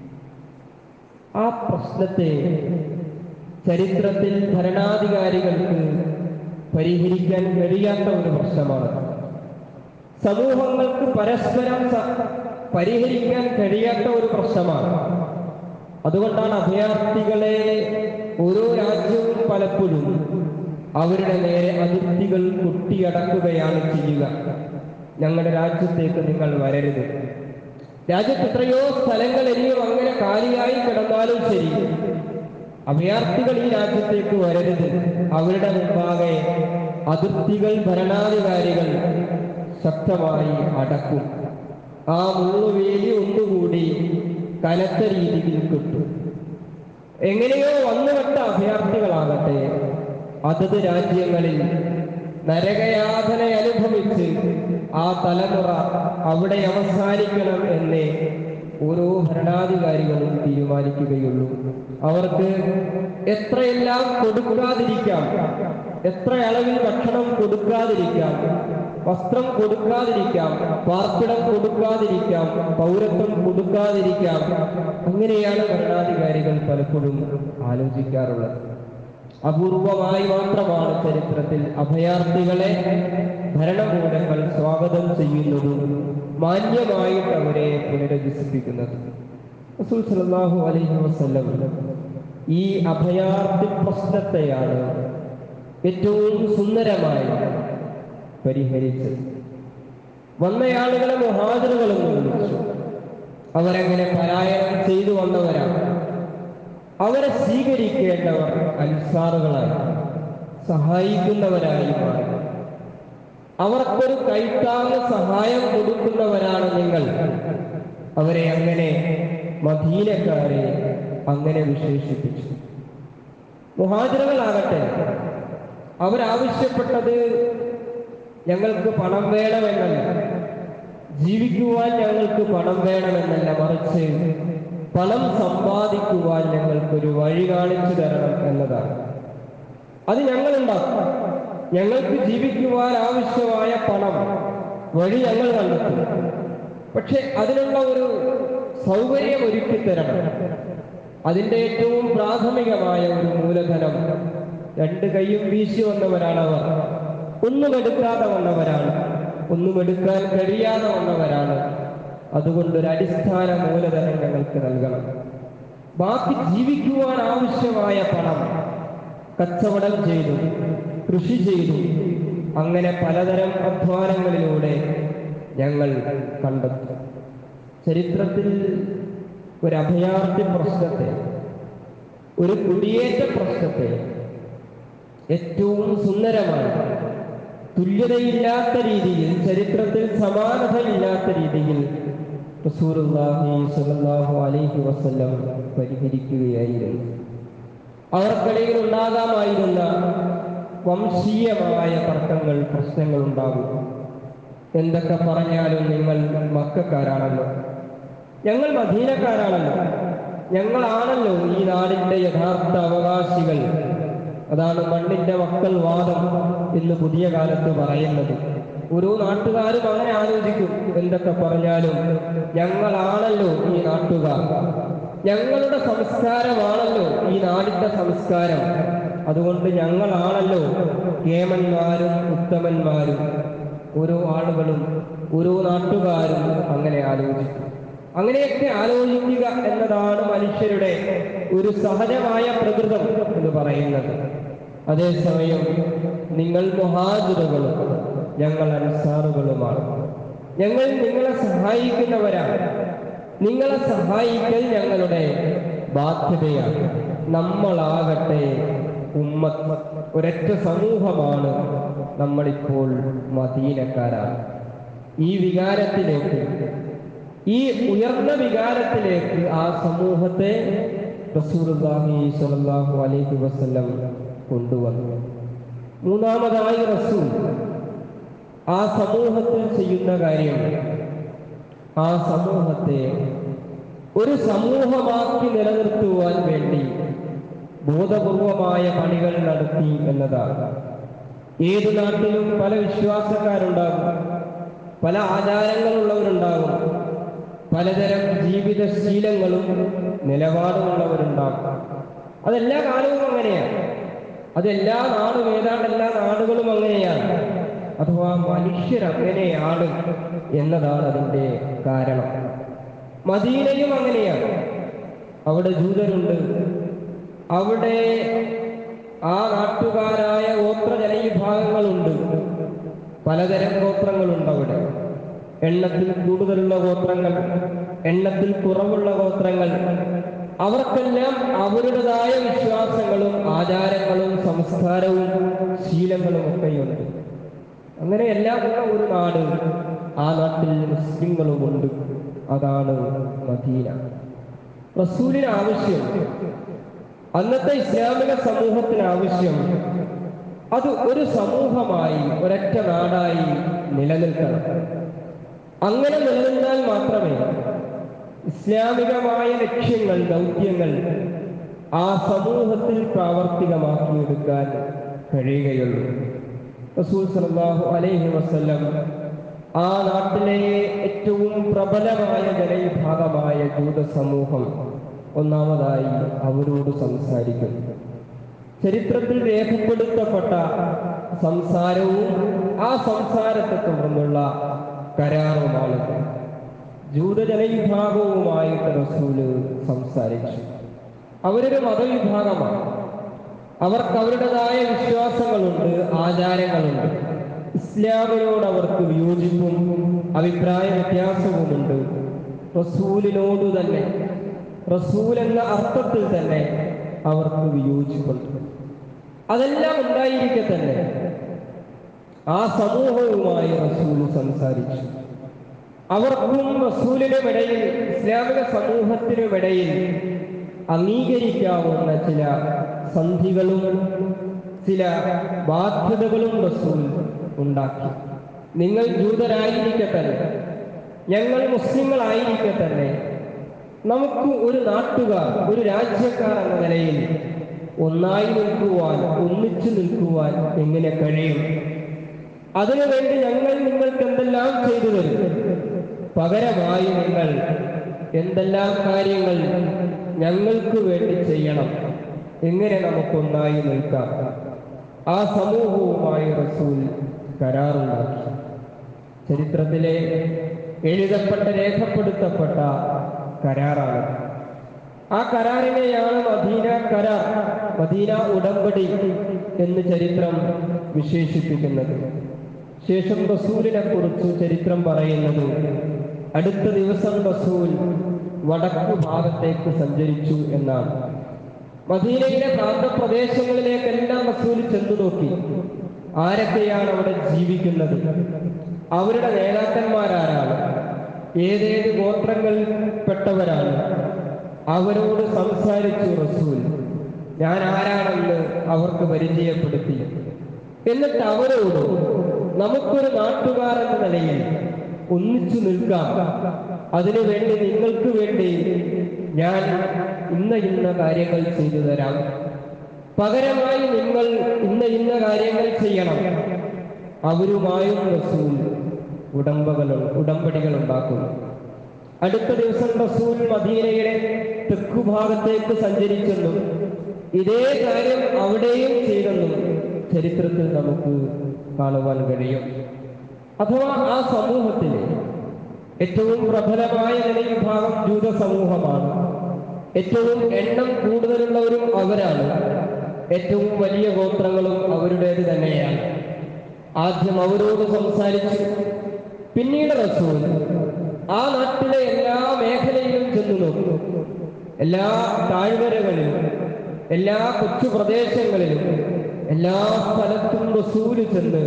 ആ പ്രശ്നത്തെ ചരിത്രത്തിൽ ഭരണാധികാരികൾക്ക് പരിഹരിക്കാൻ കഴിയാത്ത ഒരു പ്രശ്നമാണ് സമൂഹങ്ങൾക്ക് പരസ്പരം സ- പരിഹരിക്കാൻ കഴിയാത്ത ഒരു പ്രശ്നമാണ് അതുകൊണ്ടാണ് അഭയാർത്ഥികളെ ഓരോ രാജ്യവും പലപ്പോഴും അവരുടെ നേരെ അതിർത്തികൾ കൊട്ടിയടക്കുകയാണ് ചെയ്യുക ഞങ്ങളുടെ രാജ്യത്തേക്ക് നിങ്ങൾ വരരുത് രാജ്യത്ത് എത്രയോ സ്ഥലങ്ങൾ ഇനിയും അങ്ങനെ കാലിയായി കിടന്നാലും ശരി അഭയാർത്ഥികൾ ഈ രാജ്യത്തേക്ക് വരരുത് അവരുടെ മുമ്പാകെ അതിർത്തികൾ ഭരണാധികാരികൾ ശക്തമായി അടക്കും ആ മുള്ളുവേലി ഒന്നുകൂടി കനത്ത രീതിയിൽ കിട്ടും എങ്ങനെയോ വന്നുവിട്ട അഭയാർത്ഥികളാകട്ടെ അതത് രാജ്യങ്ങളിൽ നരകയാതന അനുഭവിച്ച് ആ തലമുറ അവിടെ അവസാനിക്കണം എന്നേ ഓരോ ഭരണാധികാരികളും തീരുമാനിക്കുകയുള്ളൂ അവർക്ക് എത്രയെല്ലാം കൊടുക്കാതിരിക്കാം എത്ര അളവിൽ ഭക്ഷണം കൊടുക്കാതിരിക്കാം വസ്ത്രം കൊടുക്കാതിരിക്കാം പാർപ്പിടം കൊടുക്കാതിരിക്കാം പൗരത്വം കൊടുക്കാതിരിക്കാം അങ്ങനെയാണ് ഭരണാധികാരികൾ പലപ്പോഴും ആലോചിക്കാറുള്ളത് അപൂർവമായി മാത്രമാണ് ചരിത്രത്തിൽ അഭയാർത്ഥികളെ ഭരണകൂടങ്ങൾ സ്വാഗതം ചെയ്യുന്നതും മാന്യമായിട്ട് അവരെ പുനരധിവസിപ്പിക്കുന്നത് റസൂൽ സല്ലല്ലാഹു അലൈഹി വസല്ലം ഈ അഭയാർത്ഥി പ്രശ്നത്തെയാണ് ഏറ്റവും സുന്ദരമായി പരിഹരിച്ചത് വന്നയാളുകളെ മുഹാജറുകളെന്ന് വിളിച്ചു അവരങ്ങനെ പലായനം ചെയ്തു വന്നവരാണ് അവരെ സ്വീകരിക്കേണ്ടവർ അൻസാറുകളായി സഹായിക്കുന്നവരായി മാറി അവർക്കൊരു കൈത്താങ്ങ് സഹായം കൊടുക്കുന്നവരാണ് നിങ്ങൾ അവരെ അങ്ങനെ മദീനക്കാരെ അങ്ങനെ വിശേഷിപ്പിച്ചു മുഹാജിറുകളാകട്ടെ അവരാവശ്യപ്പെട്ടത് ഞങ്ങൾക്ക് പണം വേണമെന്നല്ല ജീവിക്കുവാൻ ഞങ്ങൾക്ക് പണം വേണമെന്നല്ല മറിച്ച് പണം സമ്പാദിക്കുവാൻ ഞങ്ങൾക്കൊരു വഴി കാണിച്ചു തരണം എന്നതാണ് അത് ഞങ്ങൾ ഉണ്ടാക്കും ഞങ്ങൾക്ക് ജീവിക്കുവാൻ ആവശ്യമായ പണം വഴി ഞങ്ങൾ കണ്ടെത്തും പക്ഷെ അതിനുള്ള ഒരു സൗകര്യം ഒരുക്കി തരണം അതിന്റെ ഏറ്റവും പ്രാഥമികമായ ഒരു മൂലധനം രണ്ട് കൈയും വീശി വന്നവരാണ് അവർ ഒന്നും എടുക്കാതെ വന്നവരാണ് ഒന്നും എടുക്കാൻ കഴിയാതെ വന്നവരാണ് അതുകൊണ്ട് ഒരു അടിസ്ഥാന മൂലധനം ഞങ്ങൾക്ക് നൽകണം ബാക്കി ജീവിക്കുവാൻ ആവശ്യമായ പണം കച്ചവടം ചെയ്തു കൃഷി ചെയ്തു അങ്ങനെ പലതരം അധ്വാനങ്ങളിലൂടെ ഞങ്ങൾ കണ്ടെത്തും ചരിത്രത്തിൽ ഒരു അഭയാർത്ഥി പ്രശ്നത്തെ ഒരു കുടിയേറ്റ പ്രശ്നത്തെ ഏറ്റവും സുന്ദരമായി തുല്യതയില്ലാത്ത രീതിയിൽ ചരിത്രത്തിൽ സമാനതയില്ലാത്ത രീതിയിൽ റസൂലുള്ളാഹി സ്വല്ലല്ലാഹു അലൈഹി വസല്ലം പരിഹരിക്കുകയായിരുന്നു അവർക്കിടയിൽ ഉണ്ടാകാമായിരുന്ന വംശീയമായ തർക്കങ്ങൾ പ്രശ്നങ്ങൾ ഉണ്ടാകും എന്തൊക്കെ പറഞ്ഞാലും നിങ്ങൾ മക്കാരാണല്ലോ ഞങ്ങൾ മദീനക്കാരാണല്ലോ ഞങ്ങളാണല്ലോ ഈ നാടിന്റെ യഥാർത്ഥ അവകാശികൾ അതാണ് മണ്ണിന്റെ മക്കൾ വാദം എന്ന് പുതിയ കാലത്ത് പറയുന്നത് ഓരോ നാട്ടുകാരും അങ്ങനെ ആലോചിക്കും എന്തൊക്കെ പറഞ്ഞാലും ഞങ്ങളാണല്ലോ ഈ നാട്ടുകാർ ഞങ്ങളുടെ സംസ്കാരമാണല്ലോ ഈ നാടിന്റെ സംസ്കാരം അതുകൊണ്ട് ഞങ്ങളാണല്ലോ കേമന്മാരും ഉത്തമന്മാരും ഓരോ ആളുകളും ഓരോ നാട്ടുകാരും അങ്ങനെ ആലോചിക്കും അങ്ങനെയൊക്കെ ആലോചിക്കുക എന്നതാണ് മനുഷ്യരുടെ ഒരു സഹജമായ പ്രകൃതം എന്ന് പറയുന്നത് അതേസമയം നിങ്ങൾ മുഹാജിറുകളും ഞങ്ങൾ അൻസാറുകളുമാണ് ഞങ്ങൾ നിങ്ങളെ സഹായിക്കുന്നവരാണ് നിങ്ങളെ സഹായിക്കൽ ഞങ്ങളുടെ ബാധ്യതയാണ് നമ്മളാകട്ടെ ഉമ്മത്ത് ഒരൊറ്റ സമൂഹമാണ് നമ്മളിപ്പോൾ മദീനക്കാരാണ് ഈ വികാരത്തിലേക്ക് ഈ ഉയർന്ന വികാരത്തിലേക്ക് ആ സമൂഹത്തെ റസൂലുള്ളാഹി സ്വല്ലല്ലാഹു അലൈഹി വസല്ലം കൊണ്ടുവന്നു മൂന്നാമതായി റസൂൽ ആ സമൂഹത്തിൽ ചെയ്യുന്ന കാര്യം ആ സമൂഹത്തെ ഒരു സമൂഹമാക്കി നിലനിർത്തുവാൻ വേണ്ടി ബോധപൂർവമായ പണികൾ നടത്തി എന്നതാണ് ഏത് നാട്ടിലും പല വിശ്വാസക്കാരുണ്ടാകും പല ആചാരങ്ങളുള്ളവരുണ്ടാകും പലതരം ജീവിതശീലങ്ങളും നിലപാടുമുള്ളവരുണ്ടാകും അതെല്ലാ കാലവും അങ്ങനെയാണ് അതെല്ലാ നാടും ഏതാണ്ട് എല്ലാ നാടുകളും അങ്ങനെയാണ് അഥവാ മനുഷ്യർ അങ്ങനെയാണ് എന്നതാണ് അതിൻ്റെ കാരണം മദീനയും അങ്ങനെയാണ് അവിടെ ജൂതരുണ്ട് അവിടെ ആ നാട്ടുകാരായ ഗോത്ര ജനവിഭാഗങ്ങളുണ്ട് പലതരം ഗോത്രങ്ങളുണ്ട് അവിടെ എണ്ണത്തിൽ കൂടുതലുള്ള ഗോത്രങ്ങൾ എണ്ണത്തിൽ കുറവുള്ള ഗോത്രങ്ങൾ അവർക്കെല്ലാം അവരുടേതായ വിശ്വാസങ്ങളും ആചാരങ്ങളും സംസ്കാരവും ശീലങ്ങളും ഒക്കെയുണ്ട് അങ്ങനെ എല്ലാം ഉള്ള ഒരു നാട് ആ നാട്ടിൽ മുസ്ലിങ്ങളുമുണ്ട് അതാണ് മദീന റസൂലിന് ആവശ്യം അന്നത്തെ ഇസ്ലാമിക സമൂഹത്തിന് ആവശ്യം അത് ഒരു സമൂഹമായി ഒരൊറ്റ നാടായി നിലനിൽക്കണം അങ്ങനെ നിലനിന്നാൽ മാത്രമേ ഇസ്ലാമികമായ ലക്ഷ്യങ്ങൾ ദൗത്യങ്ങൾ ആ സമൂഹത്തിൽ പ്രാവർത്തികമാക്കിയെടുക്കാൻ കഴിയുകയുള്ളൂ റസൂൽ സല്ലല്ലാഹു അലൈഹി വസല്ലം ആ നാട്ടിലെ ഏറ്റവും പ്രബലമായ ജനവിഭാഗമായ ജൂത സമൂഹം ഒന്നാമതായി അവരോട് സംസാരിക്കും ചരിത്രത്തിൽ രേഖപ്പെടുത്തപ്പെട്ട സംസാരവും ആ സംസാരത്തെ തുടർന്നുള്ള കരാറുമാണിത് ജൂതജനവിഭാഗവുമായിട്ട് റസൂല് സംസാരിച്ചു അവരൊരു മതവിഭാഗമാണ് അവർക്ക് അവരുടേതായ വിശ്വാസങ്ങളുണ്ട് ആചാരങ്ങളുണ്ട് ഇസ്ലാമിനോട് അവർക്ക് വിയോജിപ്പും അഭിപ്രായ വ്യത്യാസവുമുണ്ട് റസൂലിനോട് തന്നെ റസൂൽ എന്ന അർത്ഥത്തിൽ തന്നെ അവർക്ക് വിയോജിപ്പുണ്ട് അതെല്ലാം ഉണ്ടായിരിക്കെ തന്നെ ആ സമൂഹവുമായി റസൂൽ സംസാരിച്ചു അവർക്കും റസൂലിനുമിടയിൽ ഇസ്ലാമിക സമൂഹത്തിനുമിടയിൽ അംഗീകരിക്കാവുന്ന ചില സന്ധികളും ചില ബാധ്യതകളും റസൂൽ ഉണ്ടാക്കി നിങ്ങൾ ജൂതരായിരിക്കെ തന്നെ ഞങ്ങൾ മുസ്ലിങ്ങളായിരിക്കെ തന്നെ നമുക്ക് ഒരു നാട്ടുകാർ ഒരു രാജ്യക്കാർ എന്ന നിലയിൽ ഒന്നായി നിൽക്കുവാൻ ഒന്നിച്ചു നിൽക്കുവാൻ എങ്ങനെ കഴിയും അതിനുവേണ്ടി ഞങ്ങൾ നിങ്ങൾക്ക് എന്തെല്ലാം ചെയ്തു തരും പകരമായി നിങ്ങൾ എന്തെല്ലാം കാര്യങ്ങൾ ഞങ്ങൾക്ക് വേണ്ടി ചെയ്യണം എങ്ങനെ നമുക്കൊന്നായി നിൽക്കാം ആ സമൂഹവുമായി റസൂൽ കരാറുണ്ടാക്കി ചരിത്രത്തിലെ എഴുതപ്പെട്ട രേഖപ്പെടുത്തപ്പെട്ട കരാറാണ് ആ കരാറിനെയാണ് മദീന കരാർ മദീന ഉടമ്പടി എന്ന് ചരിത്രം വിശേഷിപ്പിക്കുന്നത് ശേഷം റസൂലിനെ കുറിച്ച് ചരിത്രം പറയുന്നത് അടുത്ത ദിവസം റസൂൽ വടക്കു ഭാഗത്തേക്ക് സഞ്ചരിച്ചു എന്നാണ് മദീനയിലെ പ്രാന്തപ്രദേശങ്ങളിലേക്കെല്ലാം റസൂൽ ചെന്നു നോക്കി ആരൊക്കെയാണ് അവിടെ ജീവിക്കുന്നത് അവരുടെ നേതാക്കന്മാരാരാണ് ഏതേത് ഗോത്രങ്ങളിൽപ്പെട്ടവരാണ് അവരോട് സംസാരിച്ചു റസൂൽ ഞാൻ ആരാണെന്ന് അവർക്ക് പരിചയപ്പെടുത്തി എന്നിട്ട് അവരോട് നമുക്കൊരു നാട്ടുകാർ എന്ന നിലയിൽ ഒന്നിച്ചു നിൽക്കാം അതിനുവേണ്ടി നിങ്ങൾക്ക് വേണ്ടി ഞാൻ ഇന്ന ഇന്ന കാര്യങ്ങൾ ചെയ്തു തരാം പകരമായി നിങ്ങൾ ഇന്ന ഇന്ന കാര്യങ്ങൾ ചെയ്യണം അവരുമായും റസൂൽ ഉടമ്പകൾ ഉടമ്പടികൾ ഉണ്ടാക്കുന്നു അടുത്ത ദിവസം റസൂൽ മദീനയുടെ തെക്കുഭാഗത്തേക്ക് സഞ്ചരിച്ചെന്നും ഇതേ കാര്യം അവിടെയും ചെയ്തെന്നും ചരിത്രത്തിൽ നമുക്ക് കാണുവാൻ കഴിയും അഥവാ ആ സമൂഹത്തിൽ ഏറ്റവും പ്രബലമായ ജനവിഭാഗം ജൂത സമൂഹമാണ് ഏറ്റവും എണ്ണം കൂടുതലുള്ളവരും അവരാണ് ഏറ്റവും വലിയ ഗോത്രങ്ങളും അവരുടേത് തന്നെയാണ് ആദ്യം അവരോട് സംസാരിച്ചു പിന്നീട് റസൂൽ ആ നാട്ടിലെ എല്ലാ മേഖലയിലും ചെന്നു നോക്കി എല്ലാ താഴ്വരകളിലും എല്ലാ കൊച്ചു പ്രദേശങ്ങളിലും എല്ലാ സ്ഥലത്തും റസൂല് ചെന്ന്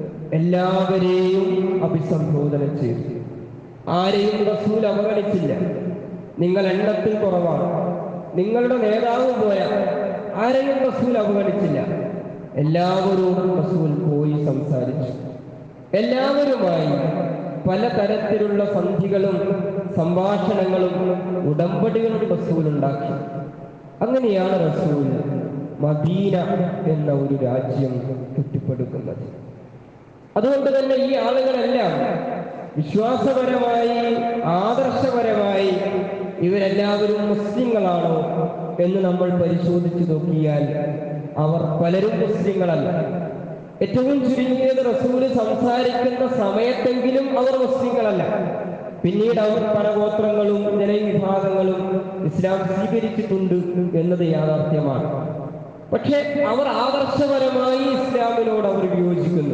എല്ലാവരെയും അഭിസംബോധന ചെയ്തു ആരെയും റസൂൽ അവഗണിച്ചില്ല നിങ്ങൾ എണ്ണത്തിൽ കുറവാണ് നിങ്ങളുടെ നേതാവ് പോയ ആരെയും റസൂൽ അവഗണിച്ചില്ല എല്ലാവരോടും റസൂൽ പോയി സംസാരിച്ചു എല്ലാവരുമായി പലതരത്തിലുള്ള സന്ധികളും സംഭാഷണങ്ങളും ഉടമ്പടികളും റസൂൽ ഉണ്ടാക്കി അങ്ങനെയാണ് റസൂൽ മദീന എന്ന ഒരു രാജ്യം കെട്ടിപ്പടുക്കുന്നത് അതുകൊണ്ട് തന്നെ ഈ ആളുകളെല്ലാം വിശ്വാസപരമായി ആദർശപരമായി ഇവരെല്ലാവരും മുസ്ലിങ്ങളാണോ എന്ന് നമ്മൾ പരിശോധിച്ചു നോക്കിയാൽ അവർ പലരും മുസ്ലിങ്ങളല്ല ഏറ്റവും ചുരുങ്ങിയത് റസൂല് സംസാരിക്കുന്ന സമയത്തെങ്കിലും അവർ മുസ്ലിങ്ങളല്ല പിന്നീട് അവർ പല ഗോത്രങ്ങളും ജനവിഭാഗങ്ങളും ഇസ്ലാം സ്വീകരിച്ചിട്ടുണ്ട് എന്നത് യാഥാർത്ഥ്യമാണ് പക്ഷെ അവർ ആദർശപരമായി ഇസ്ലാമിനോട് അവർ വിയോജിക്കുന്നു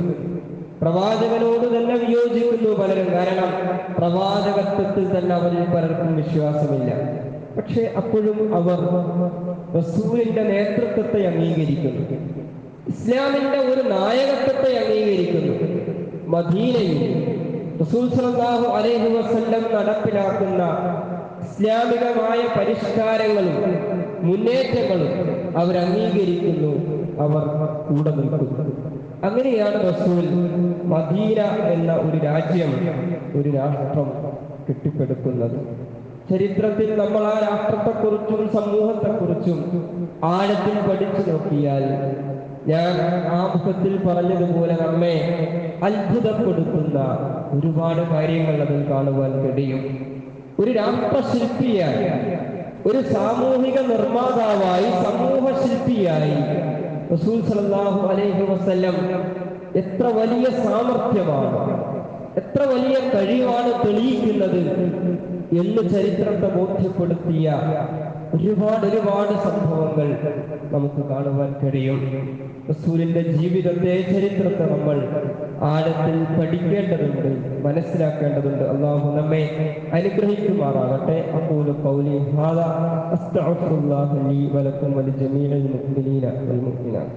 പ്രവാചകനോട് തന്നെ വിയോജിക്കുന്നു പലരും കാരണം പ്രവാചകത്വത്തിൽ തന്നെ അവരിൽ പലർക്കും വിശ്വാസമില്ല പക്ഷെ അപ്പോഴും അവർ റസൂലിന്റെ നേതൃത്വത്തെ അംഗീകരിക്കുന്നു ഇസ്ലാമിന്റെ ഒരു നായകത്വത്തെ അംഗീകരിക്കുന്നു മദീനയിൽ റസൂൽ സല്ലല്ലാഹു അലൈഹി വസല്ലം നടപ്പിലാക്കുന്ന ഇസ്ലാമികമായ പരിഷ്കാരങ്ങളും മുന്നേറ്റങ്ങളും അവർ അംഗീകരിക്കുന്നു അവർ കൂടെ നിൽക്കുന്നു അങ്ങനെയാണ് റസൂൽ മദീന എന്ന ഒരു രാജ്യം ഒരു രാഷ്ട്രം കെട്ടിപ്പടുക്കുന്നത് ചരിത്രത്തിൽ നമ്മൾ ആ രാഷ്ട്രത്തെക്കുറിച്ചും സമൂഹത്തെക്കുറിച്ചും ആഴത്തിൽ പഠിച്ചു നോക്കിയാൽ ഞാൻ ആമുഖത്തിൽ പറഞ്ഞതുപോലെ നമ്മെ അത്ഭുതപ്പെടുത്തുന്ന ഒരുപാട് കാര്യങ്ങൾ അതിൽ കാണുവാൻ കഴിയും ഒരു രാഷ്ട്രശില്പിയായി ഒരു സാമൂഹിക നിർമ്മാതാവായി സമൂഹ ശില്പിയായി റസൂൽ സല്ലല്ലാഹു അലൈഹി വസല്ലം എത്ര വലിയ സാമർഥ്യമാണ് എത്ര വലിയ കഴിവാണ് തെളിയിക്കുന്നത് എന്ന് ചരിത്രത്തെ ബോധ്യപ്പെടുത്തിയ ഒരുപാട് ഒരുപാട് സംഭവങ്ങൾ നമുക്ക് കാണുവാൻ കഴിയും റസൂലിന്റെ ജീവിതത്തെ ചരിത്രത്തെ നമ്മൾ ആഴത്തിൽ പഠിക്കേണ്ടതുണ്ട് മനസ്സിലാക്കേണ്ടതുണ്ട് അള്ളാഹു നമ്മെ അനുഗ്രഹിക്കുമാറാകട്ടെ അപ്പോലും قولي هذا أستغفر الله لي ولكم ولجميع المؤمنين والمؤمنات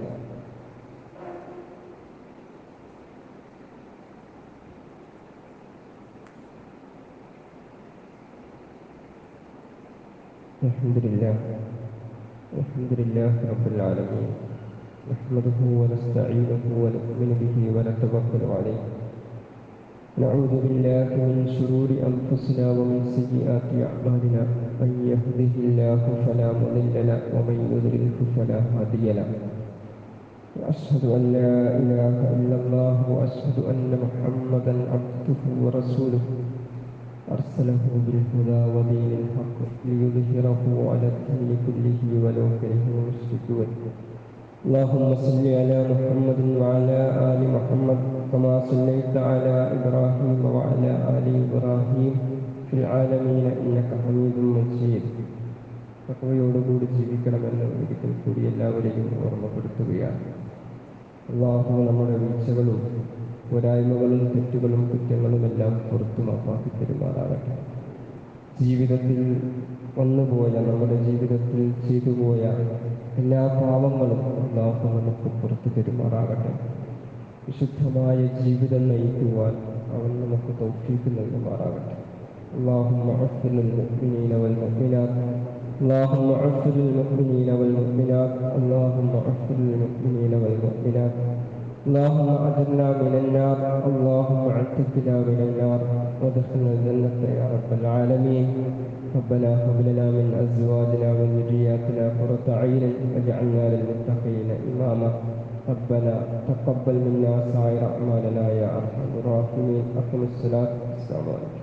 الحمد لله الحمد لله رب العالمين نحمده ونستعينه ونؤمن به ونتوكل عليه نعوذ بالله من شرور أنفسنا ومن سيئات أعمالنا من يهده الله فلا مضل له ومن يضلله فلا هادي له وأشهد أن لا إله إلا الله وأشهد أن محمدا عبده ورسوله أرسله بالهدى ودين الحق ليظهره على الدين كله ولو كره المشركون اللهم صل على محمد وعلى آل محمد كما صليت على إبراهيم وعلى آل إبراهيم في العالمين إنك حميد مجيد തക്കവയോടുകൂടി ജീവിക്കണമെന്ന് ഒരിക്കൽ കൂടി എല്ലാവരെയും ഓർമ്മപ്പെടുത്തുകയാണ് അള്ളാഹു നമ്മുടെ വീഴ്ചകളും പോരായ്മകളും തെറ്റുകളും കുറ്റങ്ങളുമെല്ലാം പുറത്തു മാപ്പാക്കി പെരുമാറാകട്ടെ ജീവിതത്തിൽ വന്നുപോയ നമ്മുടെ ജീവിതത്തിൽ ചെയ്തു പോയ എല്ലാ പാവങ്ങളും അള്ളാഹു നമുക്ക് പുറത്തു പെരുമാറാകട്ടെ വിശുദ്ധമായ ജീവിതം നയിക്കുവാൻ അവൻ നമുക്ക് തൗഫീക്ക് നൽകുമാറാകട്ടെ اللهم اغفر للمؤمنين والمؤمنات اللهم اغفر للمؤمنين والمؤمنات اللهم اغفر للمؤمنين والمؤمنات اللهم أجرنا من النار اللهم عتقنا من النار وادخلنا الجنة يا رب العالمين ربنا هب لنا من أزواجنا وذرياتنا قرة عين واجعلنا للمتقين إماما ربنا تقبل منا سائر أعمالنا يا أرحم الراحمين أقم الصلاة السلام عليكم